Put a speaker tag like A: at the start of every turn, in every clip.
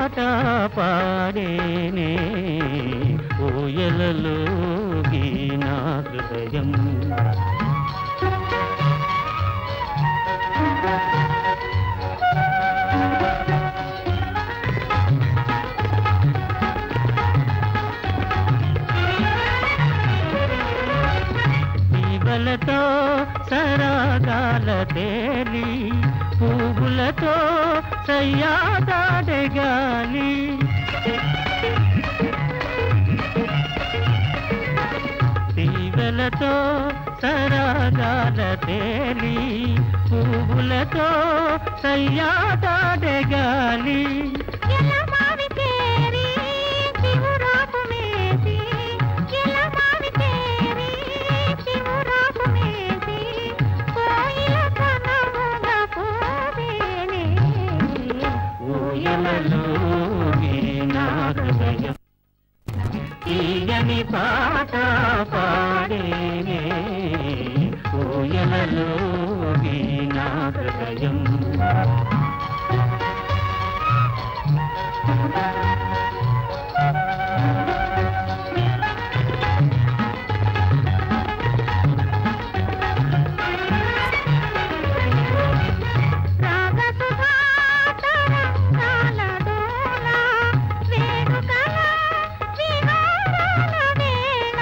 A: పాట పాడేనే ఊయలలోకి నా హృదయం జీవలతో సరాగాల తేలి పువ్వులతో సయ్యాదాడగాలి తీవెలతో సరాగాల తేలి పువ్వులతో సయ్యాదాడగాలి
B: ఎలమావి తేరి చివురాకు మేసి ఎలమావి తేరి చివురాకు మేసి కోయిల కనముగ పోవేనే
A: ఊయలలోకి నా హృదయం తీయని పాట పాడేనే ఊయలలోకి నా హృదయం
B: రాగసుధా తరంగాల డోల వేడుకల విహారాల వేళ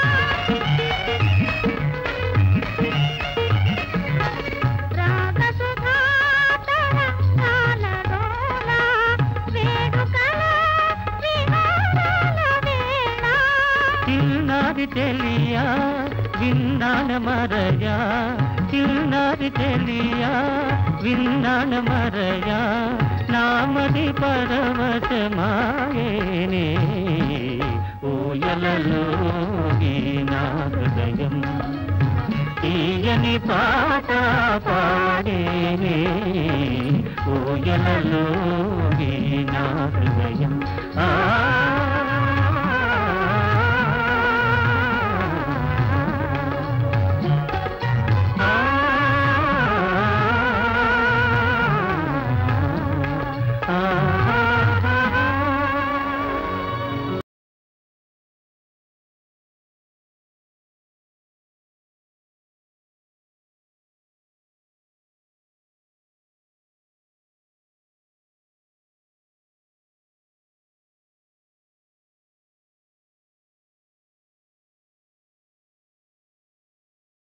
B: రాగసుధా తరంగాల డోల వేడుకల విహారాల వేళ
A: చిన్నారి తెలియా విన్నాన మరయా చిన్నారి తెలియా విన్నాన మరయా నామది పరవశమాయేనే ఊయలలోకి నా హృదయం తీయని పాట పాడేనే ఊయలలోకి నా హృదయం ఆ